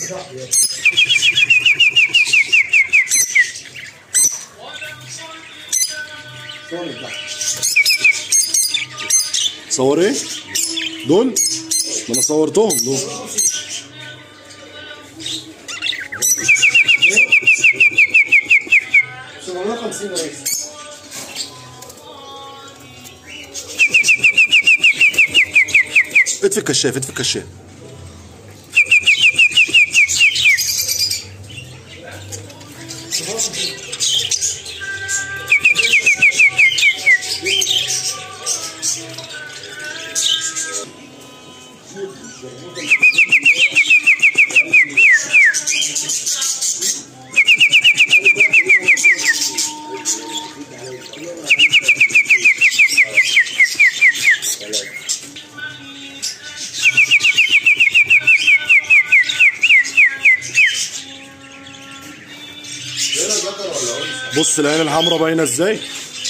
صور ايه؟ دول؟ ما انا صورتهم دول اطفي الكشاف اطفي الكشاف بص العين الحمراء باينه ازاي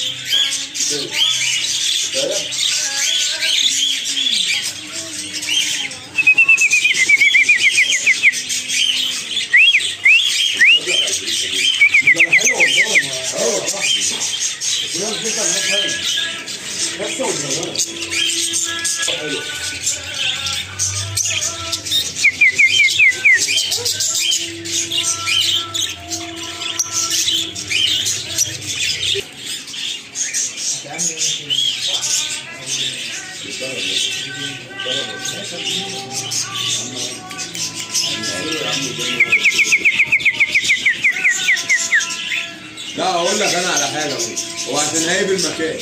لا اقول لك انا على حاجه اهو هو عشان هايب المكان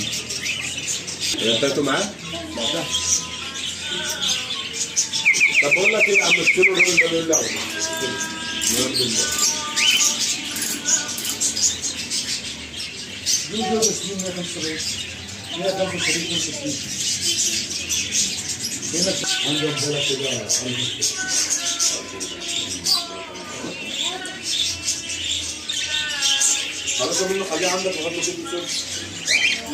انت معاه؟ طب بقول لك ايه يا عم اشتري الراجل ده بيقول لي اهو بيقول لي خلاص منه خليه عندك لغايه ما تجيب الصبح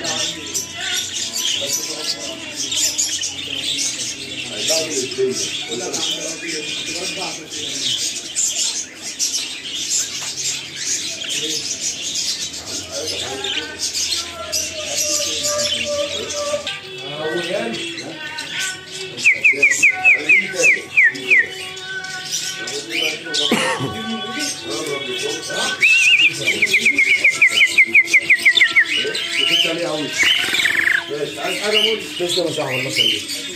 هيبهدل الدنيا كنت عليه قوي ماشي عايز حاجه مول تسلم يا صاحبي الله يخليك